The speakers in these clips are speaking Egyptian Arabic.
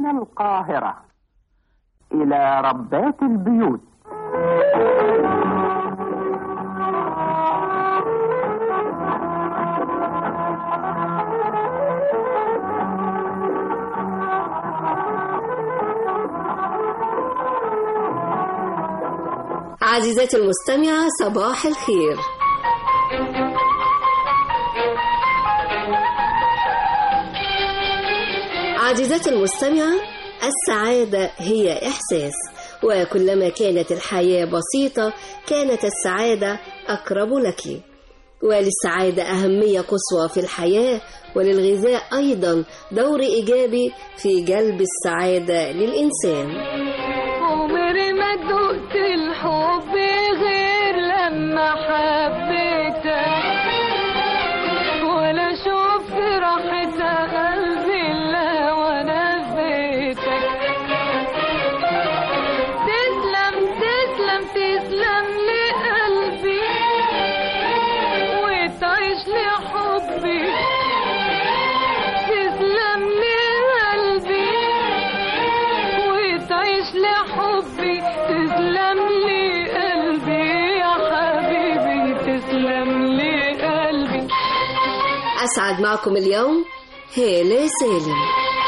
من القاهرة إلى ربات البيوت عزيزتي المستمعة صباح الخير عزيزتي المستمعة السعادة هي إحساس وكلما كانت الحياة بسيطة كانت السعادة أقرب لك وللسعادة أهمية قصوى في الحياة وللغذاء أيضا دور إيجابي في جلب السعادة للإنسان عمري ما دقت الحب غير لما حبيتك ولا شفت راحة قلبي إلا وأنا في بيتك تسلم تسلم تسلم لقلبي وتعيش لحبي تسلم لقلبي وتعيش لحبي تسلم لي قلبي يا حبيبي تسلم لي قلبي أسعد معكم اليوم هالة سالم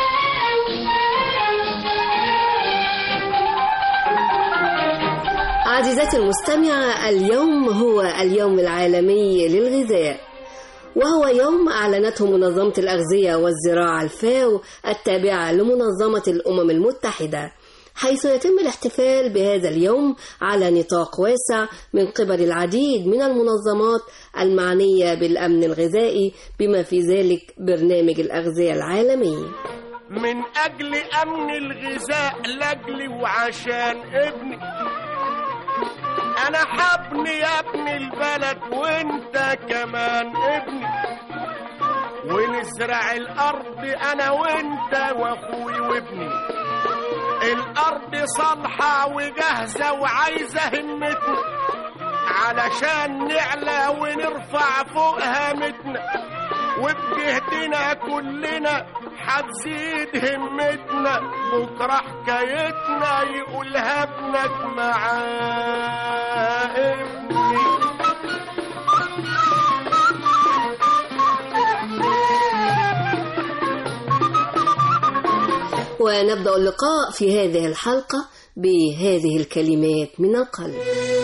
عزيزتي المستمعة اليوم هو اليوم العالمي للغذاء وهو يوم أعلنته منظمة الأغذية والزراعة الفاو التابعة لمنظمة الأمم المتحدة حيث يتم الاحتفال بهذا اليوم على نطاق واسع من قبل العديد من المنظمات المعنية بالأمن الغذائي بما في ذلك برنامج الأغذية العالمي من أجل أمن الغذاء لأجلي وعشان ابني أنا حبني يا ابن البلد وأنت كمان ابني ونزرع الأرض أنا وأنت وأخوي وابني الأرض صالحة وجاهزة وعايزة همتنا علشان نعلى ونرفع فوق هامتنا وبجهدنا كلنا هتزيد همتنا بكرة حكايتنا يقولها ابنك مع ابني ونبدأ اللقاء في هذه الحلقة بهذه الكلمات من القلب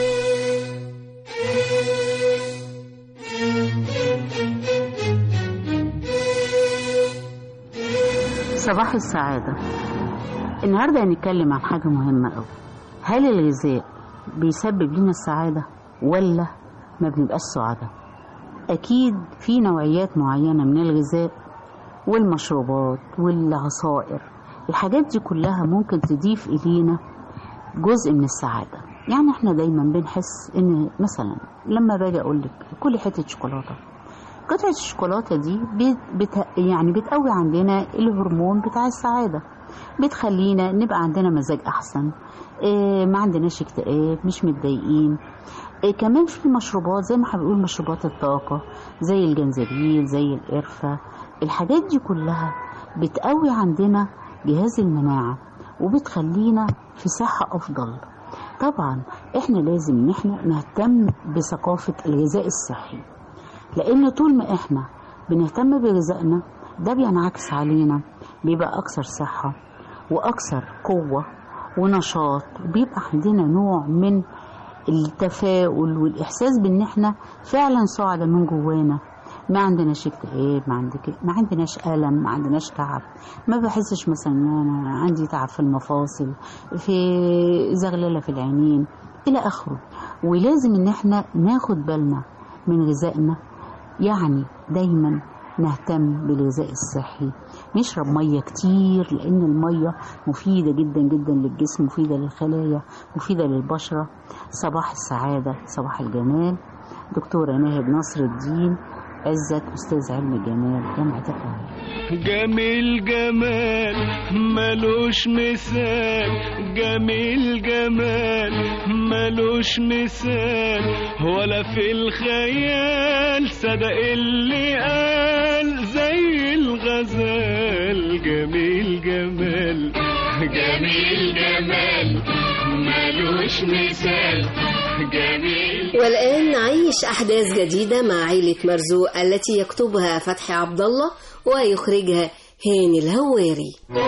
صباح السعادة النهاردة هنتكلم عن حاجة مهمة أوي هل الغذاء بيسبب لنا السعادة ولا ما بنبقاش سعداء أكيد في نوعيات معينة من الغذاء والمشروبات والعصائر الحاجات دي كلها ممكن تضيف إلينا جزء من السعادة يعني احنا دايما بنحس ان مثلا لما باجي اقول لك كلي حته شوكولاته قطعة الشوكولاتة دي بت... بت... يعني بتقوي عندنا الهرمون بتاع السعادة بتخلينا نبقى عندنا مزاج أحسن إيه ما عندناش اكتئاب مش متضايقين إيه كمان في مشروبات زي ما احنا بنقول مشروبات الطاقة زي الجنزبيل زي القرفة الحاجات دي كلها بتقوي عندنا جهاز المناعة وبتخلينا في صحة أفضل طبعا احنا لازم ان احنا نهتم بثقافة الغذاء الصحي لان طول ما احنا بنهتم بغذائنا ده بينعكس علينا بيبقى اكثر صحة واكثر قوة ونشاط بيبقى عندنا نوع من التفاؤل والاحساس بان احنا فعلا سعداء من جوانا ما عندناش اكتئاب ما عندك ما عندناش الم ما عندناش تعب ما بحسش مثلا ان انا عندي تعب في المفاصل في زغلله في العينين الى اخره ولازم ان احنا ناخد بالنا من غذائنا يعني دايما نهتم بالغذاء الصحي نشرب ميه كتير لان الميه مفيده جدا جدا للجسم مفيده للخلايا مفيده للبشره صباح السعاده صباح الجمال دكتوره ناهد نصر الدين عزت أستاذ علم الجمال جامعة القاهرة جميل جمال ملوش مثال جميل جمال ملوش مثال ولا في الخيال صدق اللي قال زي الغزال جميل جمال جميل جمال ملوش مثال جميل والآن نعيش أحداث جديدة مع عيلة مرزوق التي يكتبها فتحي عبد الله ويخرجها هاني الهواري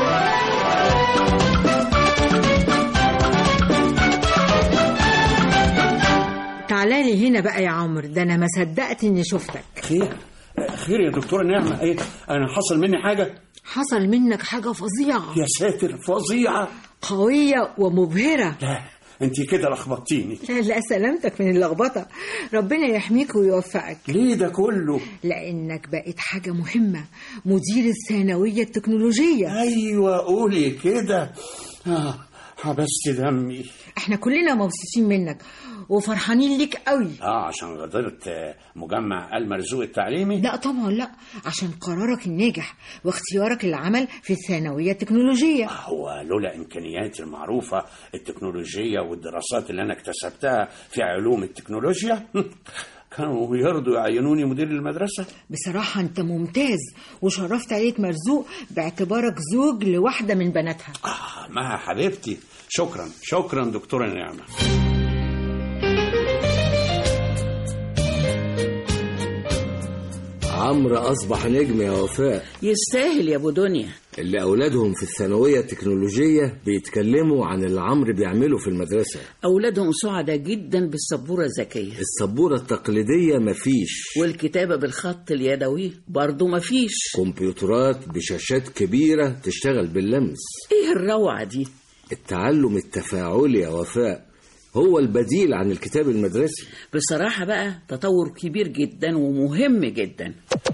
تعالى لي هنا بقى يا عمرو ده انا ما صدقت اني شفتك خير خير يا دكتورة نعمة ايه انا حصل مني حاجة حصل منك حاجة فظيعة يا ساتر فظيعة قوية ومبهرة لا انت كده لخبطتيني لا لا سلامتك من اللخبطة ربنا يحميك ويوفقك ليه ده كله لأنك بقيت حاجة مهمة مدير الثانوية التكنولوجية ايوه قولي كده آه حبست دمي احنا كلنا مبسوطين منك وفرحانين ليك قوي اه عشان غدرت آه، مجمع المرزوق التعليمي لا طبعا لا عشان قرارك الناجح واختيارك للعمل في الثانوية التكنولوجية هو لولا امكانياتي المعروفة التكنولوجية والدراسات اللي انا اكتسبتها في علوم التكنولوجيا كانوا يرضوا يعينوني مدير المدرسة بصراحة انت ممتاز وشرفت عيلة مرزوق باعتبارك زوج لواحدة من بناتها آه ما حبيبتي شكرا شكرا دكتورة نعمة عمرو أصبح نجم يا وفاء يستاهل يا ابو دنيا اللي أولادهم في الثانوية التكنولوجية بيتكلموا عن اللي عمرو بيعمله في المدرسة اولادهم سعداء جدا بالسبوره الذكيه السبورة التقليدية مفيش والكتابه بالخط اليدوي برضه مفيش كمبيوترات بشاشات كبيرة تشتغل باللمس ايه الروعه دي التعلم التفاعلي يا وفاء هو البديل عن الكتاب المدرسي بصراحه بقى تطور كبير جدا ومهم جدا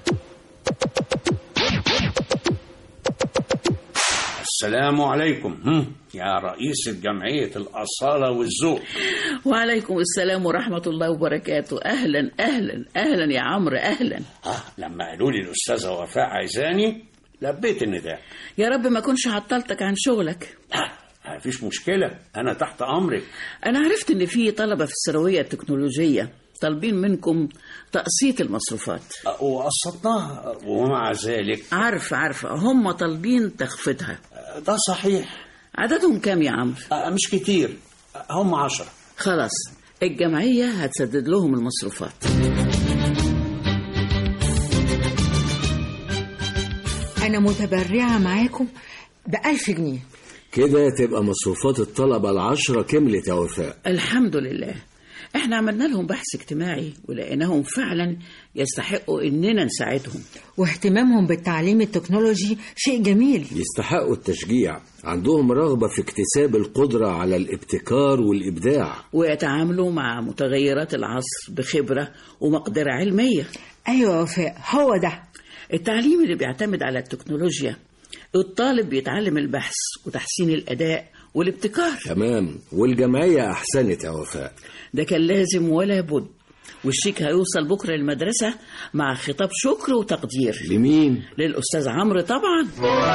السلام عليكم هم، يا رئيس جمعية الأصالة والذوق وعليكم السلام ورحمه الله وبركاته اهلا اهلا اهلا يا عمرو اهلا آه لما قالوا لي الأستاذة وفاء عايزاني لبيت النداء يا رب ما كنش عطلتك عن شغلك آه ما فيش مشكلة أنا تحت أمرك انا عرفت ان في طلبه في الثانويه التكنولوجيه طالبين منكم تقسيط المصروفات آه، وقسطناها ومع ذلك عارفه عارفه هم طالبين تخفيضها آه، ده صحيح عددهم كام يا عمرو آه، مش كتير آه، هم عشرة خلاص الجمعية هتسدد لهم المصروفات أنا متبرعة معاكم بألف جنيه كده تبقى مصروفات الطلبة العشرة كملت يا وفاء الحمد لله احنا عملنا لهم بحث اجتماعي ولقيناهم فعلا يستحقوا اننا نساعدهم واهتمامهم بالتعليم التكنولوجي شيء جميل يستحقوا التشجيع عندهم رغبة في اكتساب القدرة على الابتكار والإبداع ويتعاملوا مع متغيرات العصر بخبرة ومقدرة علمية أيوة يا وفاء هو ده التعليم اللي بيعتمد على التكنولوجيا الطالب بيتعلم البحث وتحسين الأداء والابتكار تمام والجمعية أحسنت يا وفاء ده كان لازم ولا بد والشيك هيوصل بكرة للمدرسة مع خطاب شكر وتقدير لمين؟ للأستاذ عمرو طبعا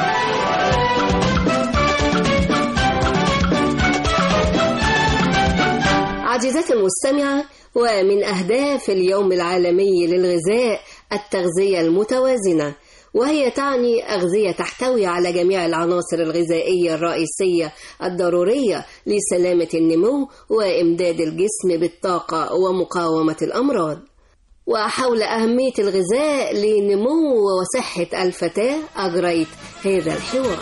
عزيزتي المستمعة ومن أهداف اليوم العالمي للغذاء التغذية المتوازنة وهي تعني أغذية تحتوي على جميع العناصر الغذائية الرئيسية الضرورية لسلامة النمو وإمداد الجسم بالطاقة ومقاومة الأمراض وحول أهمية الغذاء لنمو وصحة الفتاة أجريت هذا الحوار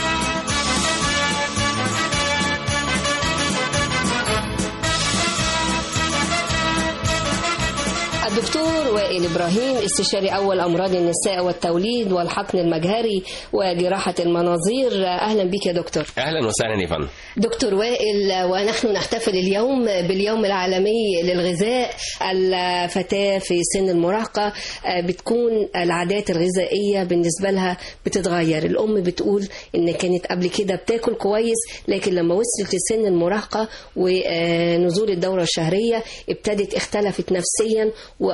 الدكتور وائل إبراهيم استشاري أول أمراض النساء والتوليد والحقن المجهري وجراحة المناظير أهلا بك يا دكتور اهلا وسهلا يا فندم دكتور وائل ونحن نحتفل اليوم باليوم العالمي للغذاء الفتاة في سن المراهقة آه، بتكون العادات الغذائية بالنسبة لها بتتغير الأم بتقول إن كانت قبل كده بتاكل كويس لكن لما وصلت لسن المراهقة ونزول الدورة الشهرية ابتدت اختلفت نفسيا وأيضا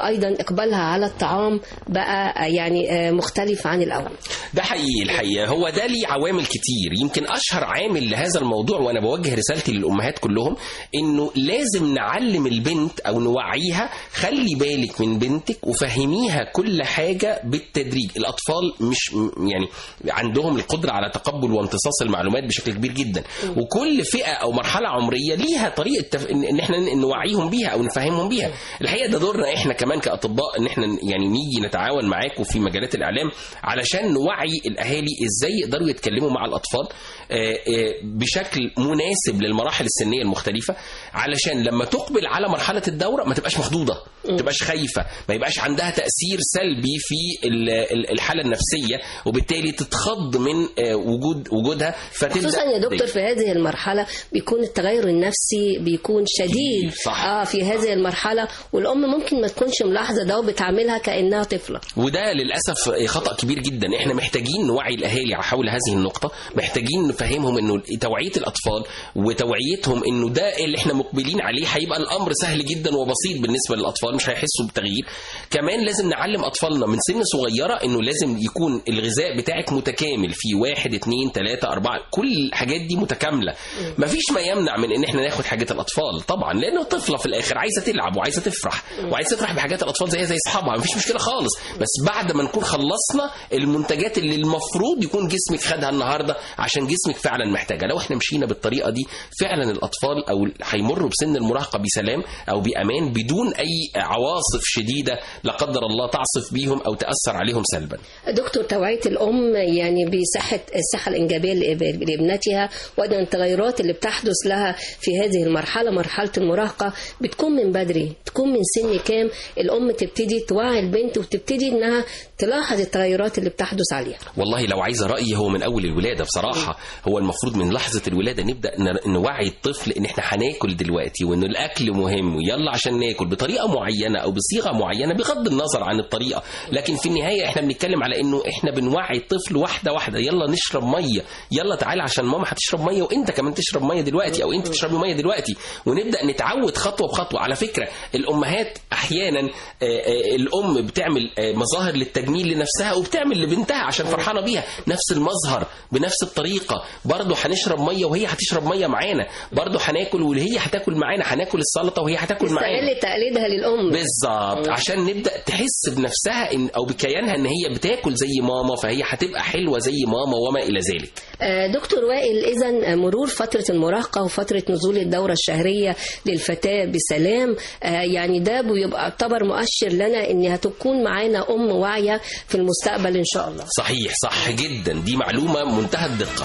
وايضا اقبالها على الطعام بقى يعني آه، مختلف عن الاول ده حقيقي الحقيقه هو ده ليه عوامل كتير يمكن اشهر عامل لهذا الموضوع وانا بوجه رسالتي للامهات كلهم انه لازم نعلم البنت او نوعيها خلي بالك من بنتك وفهميها كل حاجه بالتدريج الاطفال مش م- يعني عندهم القدره على تقبل وامتصاص المعلومات بشكل كبير جدا وكل فئه او مرحله عمريه ليها طريقه تف... ان إن احنا نوعيهم بيها او نفهمهم بيها الحقيقه ده دورنا احنا كمان كاطباء ان احنا يعني نيجي نتعاون معاكم في مجالات الاعلام علشان نوعي الاهالي ازاي يقدروا يتكلموا مع الاطفال آه، آه، بشكل مناسب للمراحل السنيه المختلفه علشان لما تقبل على مرحله الدوره ما تبقاش مخضوضه ما تبقاش خايفه ما يبقاش عندها تاثير سلبي في ال- ال- الحاله النفسيه وبالتالي تتخض من آه، وجود وجودها فتبدا خصوصا يا دكتور في هذه المرحلة بيكون التغير النفسي بيكون شديد صح. اه في هذه المرحلة والأم ممكن ما تكونش ملاحظة ده وبتعاملها كأنها طفلة وده للاسف خطا كبير جدا احنا محتاجين نوعي الاهالي حول هذه النقطه محتاجين نفهمهم انه توعيه الاطفال وتوعيتهم انه ده اللي احنا مقبلين عليه هيبقى الامر سهل جدا وبسيط بالنسبه للاطفال مش هيحسوا بتغيير كمان لازم نعلم اطفالنا من سن صغيره انه لازم يكون الغذاء بتاعك متكامل في واحد اتنين تلاته اربعه كل الحاجات دي متكامله مفيش ما يمنع من ان احنا ناخد حاجات الاطفال طبعا لانه طفله في الاخر عايزه تلعب وعايزه تفرح وعايزه تفرح بحاجات الاطفال زيها زي اصحابها مفيش مشكله خالص بس بعد ما نكون خلصنا المنتجات اللي المفروض يكون جسمك خدها النهارده عشان جسمك فعلا محتاجها لو احنا مشينا بالطريقه دي فعلا الاطفال او هيمروا بسن المراهقه بسلام او بامان بدون اي عواصف شديده لا قدر الله تعصف بيهم او تاثر عليهم سلبا دكتور توعية الأم يعني بصحة الصحة الإنجابية لإب- لابنتها وأيضا التغيرات اللي بتحدث لها في هذه المرحلة مرحلة المراهقة بتكون من بدري تكون من سن كام الأم تبتدي توعي البنت وتبتدي إنها تلاحظ التغيرات اللي بتحدث عليها والله لو عايزه رايي هو من اول الولاده بصراحه هو المفروض من لحظه الولاده نبدا ن- نوعي الطفل ان احنا هناكل دلوقتي وان الاكل مهم ويلا عشان ناكل بطريقه معينه او بصيغه معينه بغض النظر عن الطريقه لكن في النهايه احنا بنتكلم على انه احنا بنوعي الطفل واحده واحده يلا نشرب ميه يلا تعالى عشان ماما هتشرب ميه وانت كمان تشرب ميه دلوقتي او انت تشربي ميه دلوقتي ونبدا نتعود خطوه بخطوه على فكره الامهات احيانا آه، آه، الام بتعمل آه، مظاهر للتجميل لنفسها وبتعمل لبنتها عشان فرحانه بيها نفس المظهر بنفس الطريقه برضه هنشرب ميه وهي هتشرب ميه معانا برضه هناكل وهي هتاكل معانا هناكل السلطه وهي هتاكل معانا تستغل تقليدها للأم بالظبط عشان نبدا تحس بنفسها إن او بكيانها ان هي بتاكل زي ماما فهي هتبقى حلوه زي ماما وما الى ذلك آه، دكتور وائل إذا مرور فترة المراهقة وفترة نزول الدورة الشهرية للفتاة بسلام آه، يعني ده بيبقى يعتبر مؤشر لنا إن هتكون معانا أم واعية في المستقبل إن شاء الله صحيح صح جدا دي معلومه منتهى الدقه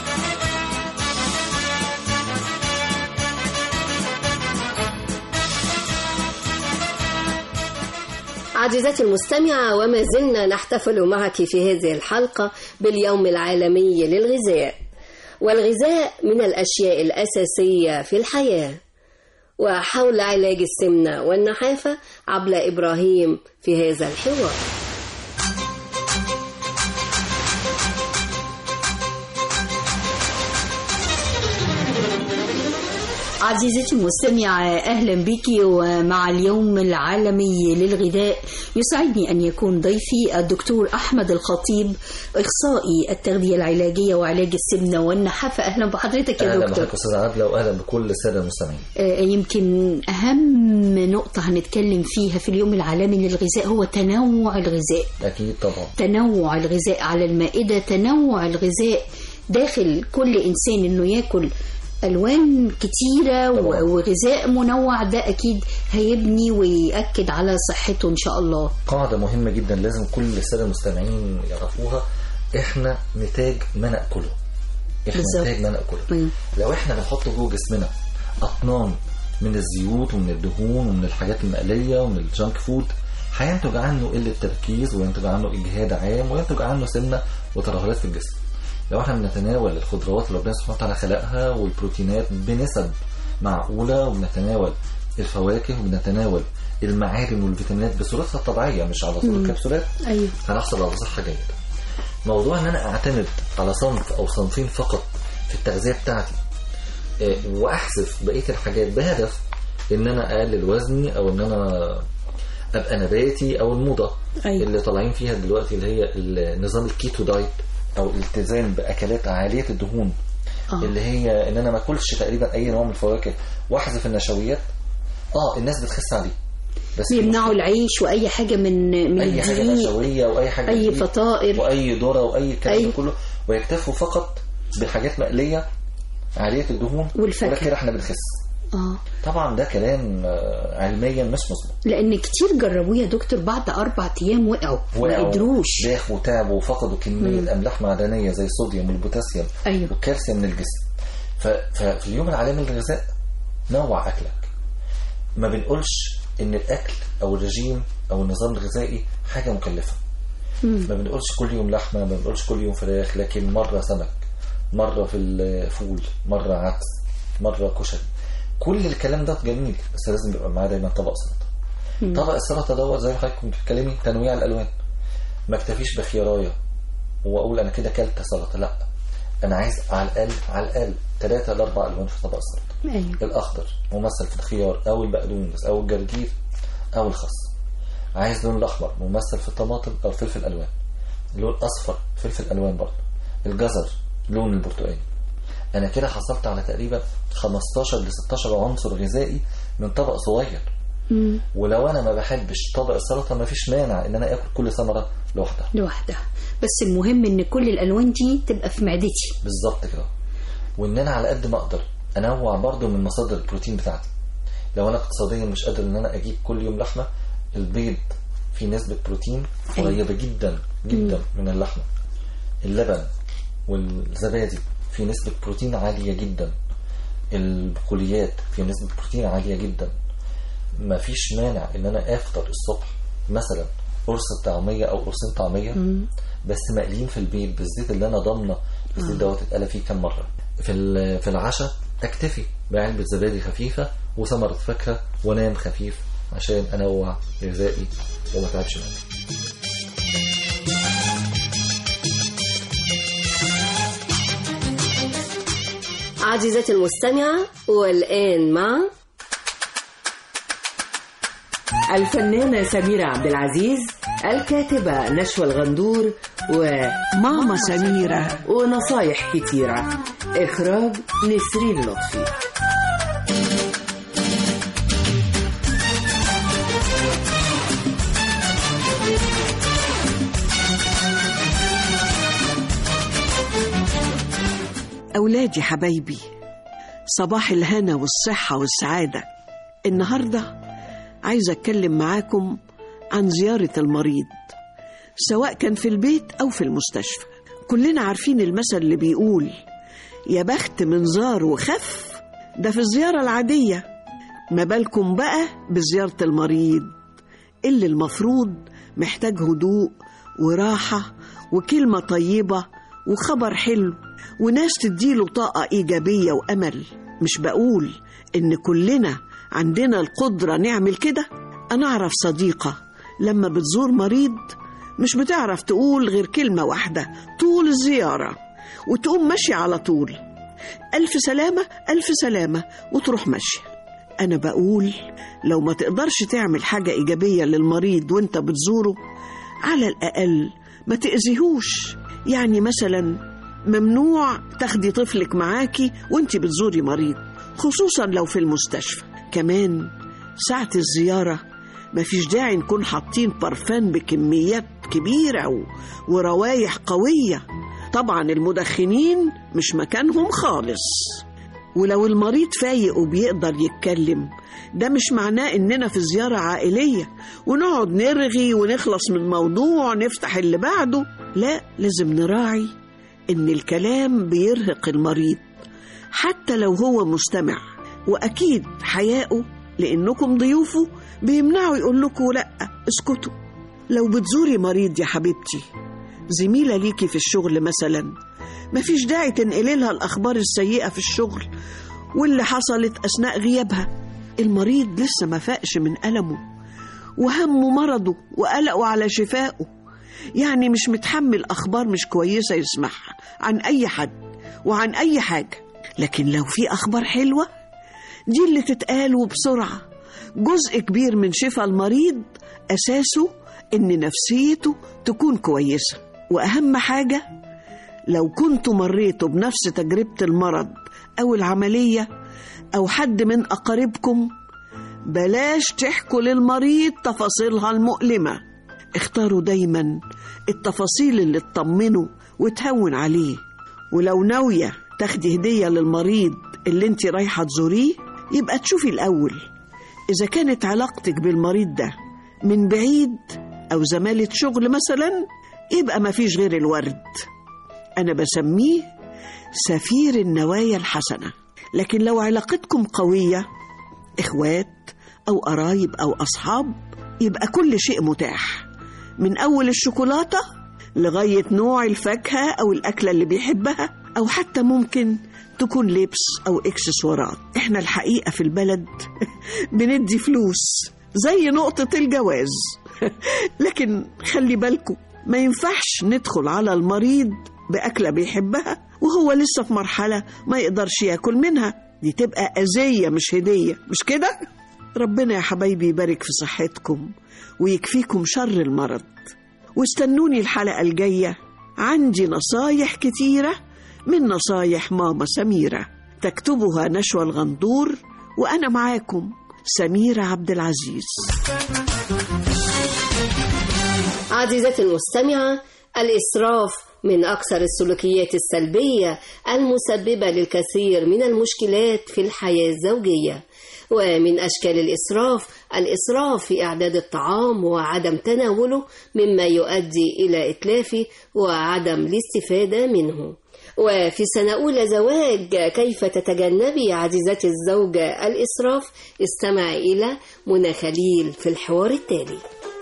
عزيزتي المستمعة وما زلنا نحتفل معك في هذه الحلقة باليوم العالمي للغذاء والغذاء من الأشياء الأساسية في الحياة وحول علاج السمنة والنحافة عبلة إبراهيم في هذا الحوار عزيزتي المستمعة أهلا بك ومع اليوم العالمي للغذاء يسعدني أن يكون ضيفي الدكتور أحمد الخطيب إخصائي التغذية العلاجية وعلاج السمنة والنحافة أهلا بحضرتك يا اهلا دكتور بحضرتك استاذ عبله واهلا بكل الساده المستمعين آه، يمكن أهم نقطة هنتكلم فيها في اليوم العالمي للغذاء هو تنوع الغذاء اكيد طبعا تنوع الغذاء على المائدة تنوع الغذاء داخل كل إنسان إنه ياكل ألوان كتيرة و- وغذاء منوع ده أكيد هيبني ويأكد على صحته إن شاء الله قاعده مهمه جدا لازم كل الساده المستمعين يعرفوها احنا نتاج ما ناكله احنا بالظبط. نتاج ما ناكله مم. لو احنا بنحط جوه جسمنا اطنان من الزيوت ومن الدهون ومن الحاجات المقليه ومن الجانك فود هينتج عنه قله تركيز وينتج عنه اجهاد عام وينتج عنه سمنه وترهلات في الجسم لو احنا بنتناول الخضروات اللي ربنا سبحانه وتعالى خلقها والبروتينات بنسب معقوله وبنتناول الفواكه وبنتناول المعادن والفيتامينات بصورتها الطبيعيه مش على صوره مم. كبسولات أيوه هنحصل على صحه جيده موضوع ان انا اعتمد على صنف او صنفين فقط في التغذيه بتاعتي آه، واحذف بقيه الحاجات بهدف ان انا اقلل وزني او ان انا ابقى نباتي او الموضه أيوة. اللي طالعين فيها دلوقتي اللي هي النظام الكيتو دايت او الالتزام باكلات عاليه الدهون آه. اللي هي ان انا ما اكلش تقريبا اي نوع من الفواكه واحذف النشويات اه الناس بتخس عليه بس بيمنعوا العيش واي حاجه من من اي حاجه الدقيق نشويه واي حاجه اي دقيق فطائر واي ذره واي الكلام أيوة. ده كله ويكتفوا فقط بحاجات مقليه عاليه الدهون والفاكهة. ولا كده احنا بنخس اه طبعا ده كلام آه، علميا مش مظبوط لان كتير جربوه يا دكتور بعد اربع ايام وقعوا ما وقعوا قدروش داخوا وتعبوا وفقدوا كميه مم. املاح معدنيه زي الصوديوم والبوتاسيوم ايوه والكالسيوم من الجسم ف- ففي اليوم العالمي للغذاء نوع اكلك ما بنقولش ان الاكل او الرجيم او النظام الغذائي حاجه مكلفه ما بنقولش كل يوم لحمه ما بنقولش كل يوم فراخ لكن مره سمك مره في الفول مره عدس مره كشري كل الكلام ده جميل بس لازم يبقى معاه دايما طبق سلطه مم. طبق السلطه دوت زي ما حضرتك كنت بتتكلمي تنويع الالوان ما اكتفيش بخيارايه واقول انا كده كلت سلطه لا انا عايز على الاقل على الاقل ثلاثه لاربع الوان في طبق السلطه ايوه الاخضر ممثل في الخيار او البقدونس او الجرجير او الخس عايز اللون الاحمر ممثل في الطماطم او الفلفل الالوان اللون الاصفر فلفل الوان برضه الجزر لون البرتقالي انا كده حصلت على تقريبا 15 ل 16 عنصر غذائي من طبق صغير مم. ولو انا ما بحبش طبق السلطه ما فيش مانع ان انا اكل كل ثمره لوحدها لوحدها بس المهم ان كل الالوان دي تبقى في معدتي بالظبط كده وان انا على قد ما اقدر انوع برضو من مصادر البروتين بتاعتي لو انا اقتصاديا مش قادر ان انا اجيب كل يوم لحمه البيض فيه نسبه بروتين قريبه جدا جدا من اللحمه اللبن والزبادي فيه نسبه بروتين عاليه جدا البقوليات فيه نسبه بروتين عاليه جدا ما فيش مانع ان انا افطر الصبح مثلا قرص طعميه او قرصين طعميه مم. بس مقليين في البيت بالزيت اللي انا ضامنه الزيت دوت اتقلى فيه كام مره في ال- في العشاء اكتفي بعلبه زبادي خفيفه وثمره فاكهه وانام خفيف عشان انوع غذائي وما تعبش مني عزيزتي المستمعة والآن مع الفنانة سميرة عبد العزيز الكاتبة نشوى الغندور وماما سميرة ونصايح كتيرة إخراج نسرين لطفي أولادي حبايبي صباح الهنا والصحة والسعادة النهاردة عايزة أتكلم معاكم عن زيارة المريض سواء كان في البيت أو في المستشفى كلنا عارفين المثل اللي بيقول يا بخت من زار وخف ده في الزيارة العادية ما بالكم بقى بزيارة المريض اللي المفروض محتاج هدوء وراحة وكلمة طيبة وخبر حلو وناس تديله طاقة إيجابية وأمل مش بقول إن كلنا عندنا القدرة نعمل كده أنا أعرف صديقة لما بتزور مريض مش بتعرف تقول غير كلمة واحدة طول الزيارة وتقوم ماشية على طول ألف سلامة ألف سلامة وتروح ماشية أنا بقول لو ما تقدرش تعمل حاجة إيجابية للمريض وانت بتزوره على الأقل ما تأذيهوش يعني مثلا ممنوع تاخدي طفلك معاكي وانت بتزوري مريض خصوصا لو في المستشفى كمان ساعة الزيارة مفيش داعي نكون حاطين برفان بكميات كبيرة و... وروايح قوية طبعا المدخنين مش مكانهم خالص ولو المريض فايق وبيقدر يتكلم ده مش معناه اننا في زيارة عائلية ونقعد نرغي ونخلص من موضوع نفتح اللي بعده لا لازم نراعي ان الكلام بيرهق المريض حتى لو هو مستمع واكيد حياؤه لانكم ضيوفه بيمنعوا يقول لكم لا اسكتوا لو بتزوري مريض يا حبيبتي زميلة ليكي في الشغل مثلا مفيش داعي تنقلي لها الأخبار السيئة في الشغل واللي حصلت أثناء غيابها المريض لسه ما فاقش من ألمه وهمه مرضه وقلقه على شفائه يعني مش متحمل أخبار مش كويسة يسمعها عن أي حد وعن أي حاجة لكن لو في أخبار حلوة دي اللي تتقال وبسرعة جزء كبير من شفاء المريض أساسه إن نفسيته تكون كويسة وأهم حاجة لو كنتوا مريتوا بنفس تجربة المرض أو العملية أو حد من أقاربكم بلاش تحكوا للمريض تفاصيلها المؤلمة اختاروا دايما التفاصيل اللي تطمنه وتهون عليه ولو ناوية تاخدي هدية للمريض اللي انت رايحة تزوريه يبقى تشوفي الأول إذا كانت علاقتك بالمريض ده من بعيد أو زمالة شغل مثلا يبقى مفيش غير الورد أنا بسميه سفير النوايا الحسنة لكن لو علاقتكم قوية إخوات أو قرايب أو أصحاب يبقى كل شيء متاح من أول الشوكولاتة لغاية نوع الفاكهة أو الأكلة اللي بيحبها أو حتى ممكن تكون لبس أو إكسسوارات إحنا الحقيقة في البلد بندي فلوس زي نقطة الجواز لكن خلي بالكم ما ينفعش ندخل على المريض بأكلة بيحبها وهو لسه في مرحلة ما يقدرش ياكل منها دي تبقى أذية مش هدية مش كده؟ ربنا يا حبايبي يبارك في صحتكم ويكفيكم شر المرض واستنوني الحلقة الجاية عندي نصايح كتيرة من نصايح ماما سميرة تكتبها نشوى الغندور وأنا معاكم سميرة عبد العزيز عزيزتي المستمعة الإسراف من أكثر السلوكيات السلبية المسببة للكثير من المشكلات في الحياة الزوجية ومن أشكال الإسراف الإسراف في إعداد الطعام وعدم تناوله مما يؤدي إلى إتلافه وعدم الاستفادة منه وفي سنة أولى زواج كيف تتجنبي عزيزتي الزوجة الإسراف استمع إلى منى خليل في الحوار التالي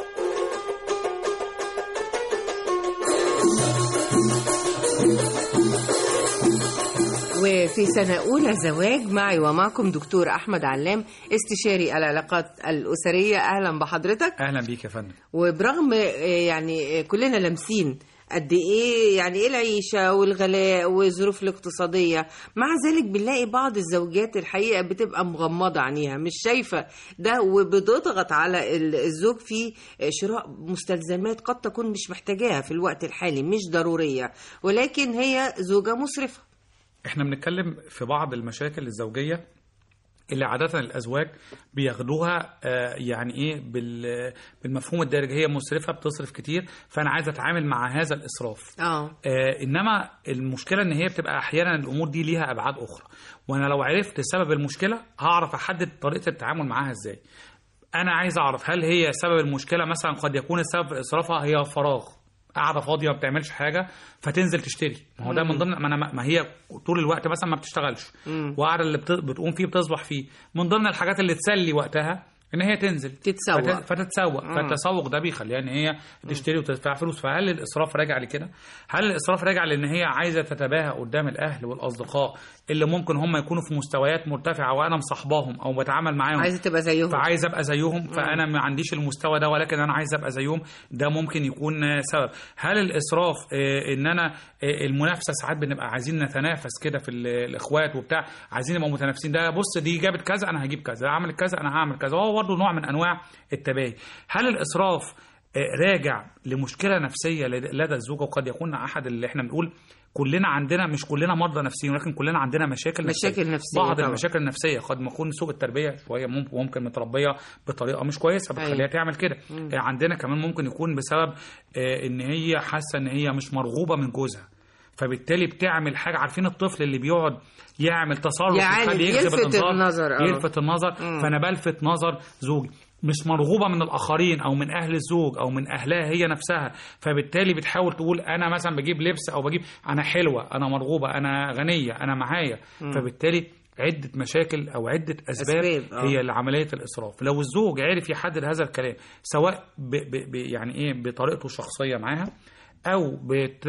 وفي سنة أولى زواج معي ومعكم دكتور أحمد علام استشاري العلاقات الأسرية أهلا بحضرتك اهلا بيك يا فندم وبرغم آه، يعني آه، كلنا لامسين قد ايه يعني ايه العيشه والغلاء والظروف الاقتصاديه مع ذلك بنلاقي بعض الزوجات الحقيقه بتبقى مغمضه عينيها مش شايفه ده وبتضغط على ال- الزوج في شراء مستلزمات قد تكون مش محتاجاها في الوقت الحالي مش ضروريه ولكن هي زوجه مسرفه احنا بنتكلم في بعض المشاكل الزوجيه اللي عادة الأزواج بياخدوها آه، يعني إيه بال- بالمفهوم الدارج هي مسرفة بتصرف كتير فأنا عايز أتعامل مع هذا الإسراف اه آه، انما المشكله ان هي بتبقى احيانا الامور دي ليها ابعاد اخرى وانا لو عرفت سبب المشكله هعرف احدد طريقه التعامل معاها ازاي انا عايز اعرف هل هي سبب المشكله مثلا قد يكون السبب في اسرافها هي فراغ قاعده فاضيه ما بتعملش حاجه فتنزل تشتري ما هو ده مم. من ضمن ما, أنا ما هي طول الوقت مثلا ما بتشتغلش مم. وقاعده اللي بت- بتقوم فيه بتصبح فيه من ضمن الحاجات اللي تسلي وقتها ان هي تنزل تتسوق. فت- فتتسوق مم. فالتسوق ده بيخليها ان هي تشتري وتدفع فلوس فهل الاسراف راجع لكده هل الاسراف راجع لان هي عايزه تتباهى قدام الاهل والاصدقاء اللي ممكن هم يكونوا في مستويات مرتفعه وانا مصاحباهم او بتعامل معاهم عايزه تبقى زيهم فعايز ابقى زيهم فانا ما عنديش المستوى ده ولكن انا عايز ابقى زيهم ده ممكن يكون آه، سبب هل الاسراف آه، ان انا آه، المنافسه ساعات بنبقى عايزين نتنافس كده في ال- الاخوات وبتاع عايزين نبقى متنافسين ده بص دي جابت كذا انا هجيب كذا عملت كذا انا هعمل كذا وهو برضه نوع من انواع التباهي هل الاسراف آه، راجع لمشكله نفسيه لد- لدى الزوجه وقد يكون احد اللي احنا بنقول كلنا عندنا مش كلنا مرضى نفسيين ولكن كلنا عندنا مشاكل نفسيه مشاكل نفسية بعض طبعا. المشاكل النفسيه قد ما يكون سوء التربيه شويه ممكن ممكن متربيه بطريقه مش كويسه بتخليها أيوة. تعمل كده مم. آه، عندنا كمان ممكن يكون بسبب آه، ان هي حاسه ان هي مش مرغوبه من جوزها فبالتالي بتعمل حاجه عارفين الطفل اللي بيقعد يعمل تصرف يعاند، يخلي يجذب يلفت الانظار النظر، آه. يلفت النظر مم. فانا بلفت نظر زوجي مش مرغوبه من الاخرين او من اهل الزوج او من اهلها هي نفسها فبالتالي بتحاول تقول انا مثلا بجيب لبس او بجيب انا حلوه انا مرغوبه انا غنيه انا معايا مم. فبالتالي عدة مشاكل أو عدة أسباب, أسباب، آه. هي لعملية الإسراف لو الزوج عرف يحدد هذا الكلام سواء ب ب ب يعني إيه بطريقته الشخصية معاها أو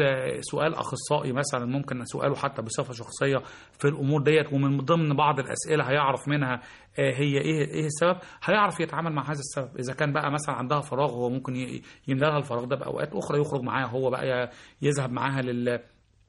بسؤال أخصائي مثلا ممكن سؤاله حتى بصفة شخصية في الأمور ديت ومن ضمن بعض الأسئلة هيعرف منها آه، هي إيه إيه السبب هيعرف يتعامل مع هذا السبب إذا كان بقى مثلا عندها فراغ هو ممكن ي- يملى لها الفراغ ده بأوقات أخرى يخرج معاها هو بقى ي- يذهب معاها لل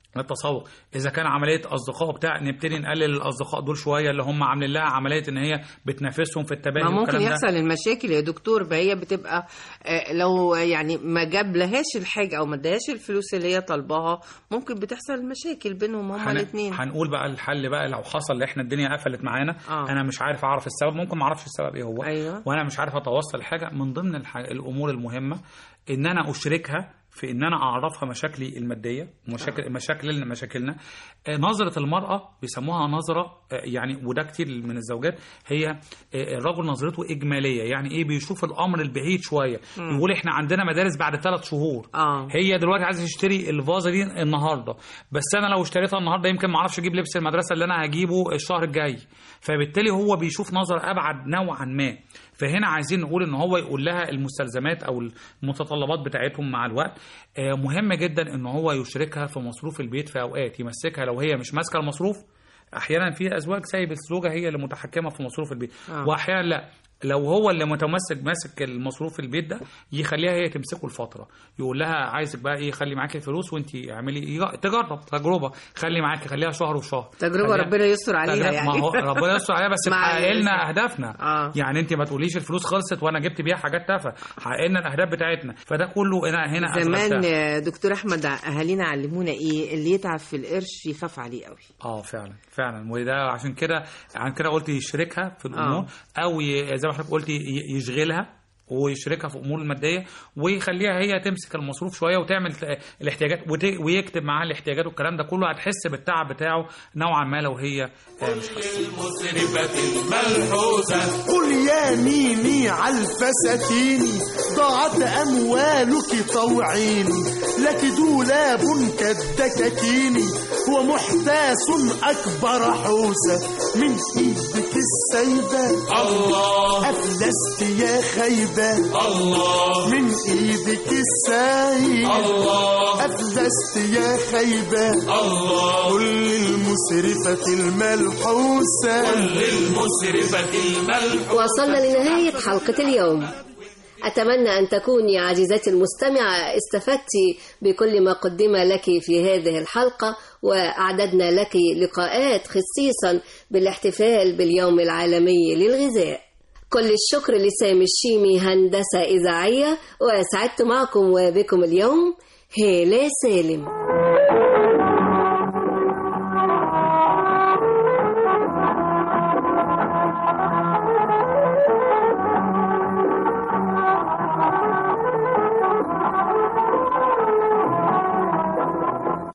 التسوق اذا كان عمليه اصدقاء بتاع نبتدي نقلل الاصدقاء دول شويه اللي هم عاملين لها عمليه ان هي بتنافسهم في التبادل ما ممكن والكلام ده. يحصل المشاكل يا دكتور ما هي بتبقى آه، لو يعني ما جاب لهاش الحاجه او ما ادهاش الفلوس اللي هي طالباها ممكن بتحصل مشاكل بينهم هما هن- الاثنين هنقول بقى الحل بقى لو حصل ان احنا الدنيا قفلت معانا آه. انا مش عارف اعرف السبب ممكن ما اعرفش السبب ايه هو أيوة. وانا مش عارف اتوصل لحاجه من ضمن الح... الامور المهمه ان انا اشركها في ان انا اعرفها مشاكلي الماديه ومشاكل مشاكل مشاكلنا آه، نظره المراه بيسموها نظره آه، يعني وده كتير من الزوجات هي آه، الرجل نظرته اجماليه يعني ايه بيشوف الامر البعيد شويه مم. يقول احنا عندنا مدارس بعد ثلاث شهور اه هي دلوقتي عايزه تشتري الفازه دي النهارده بس انا لو اشتريتها النهارده يمكن ما اعرفش اجيب لبس المدرسه اللي انا هجيبه الشهر الجاي فبالتالي هو بيشوف نظر ابعد نوعا ما فهنا عايزين نقول ان هو يقول لها المستلزمات او المتطلبات بتاعتهم مع الوقت آه، مهم جدا ان هو يشركها في مصروف البيت في اوقات يمسكها لو هي مش ماسكه المصروف احيانا في ازواج سايب الزوجه هي اللي متحكمه في مصروف البيت آه. واحيانا لا لو هو اللي متمسك ماسك المصروف البيت ده يخليها هي تمسكه الفتره يقول لها عايزك بقى ايه خلي معاكي الفلوس وانت اعملي إيه؟ تجرب تجربه خلي معاكي خليها شهر وشهر تجربة خليها- ربنا يستر عليها تجربة- يعني. ما هو ربنا يستر عليها بس مع تحقق لنا ال- اهدافنا آه. يعني انت ما تقوليش الفلوس خلصت وانا جبت بيها حاجات تافهه حقق لنا الاهداف بتاعتنا فده كله هنا هنا زمان أثبتها. آه، دكتور احمد اهالينا علمونا ايه اللي يتعب في القرش يخاف عليه قوي اه فعلا فعلا وده عشان كده عشان كده قلت يشركها في الامور او ي- زي ما حضرتك قلت ي- يشغلها ويشركها في امور الماديه ويخليها هي تمسك المصروف شويه وتعمل ت- الاحتياجات وت- ويكتب معاها الاحتياجات والكلام ده كله هتحس بالتعب بتاعه نوعا ما لو هي آه، مش حاسه الملحوسة قل يا ميمي على الفساتين ضاعت أموالك طوعيني لك دولاب كالدكاكين ومحتاس أكبر حوسة من إيدك السيدة الله أفلست يا خيبة الله من إيدك السيد الله أفلست يا خيبة الله قل للمسرفة الملحوسة قل للمسرفة الملحوسة وصلنا لنهاية حلقة اليوم أتمنى أن تكوني عزيزتي المستمعة استفدت بكل ما قدم لك في هذه الحلقة وأعددنا لك لقاءات خصيصا بالاحتفال باليوم العالمي للغذاء كل الشكر لسامي الشيمي هندسة إذاعية وسعدت معكم وبكم اليوم هالة سالم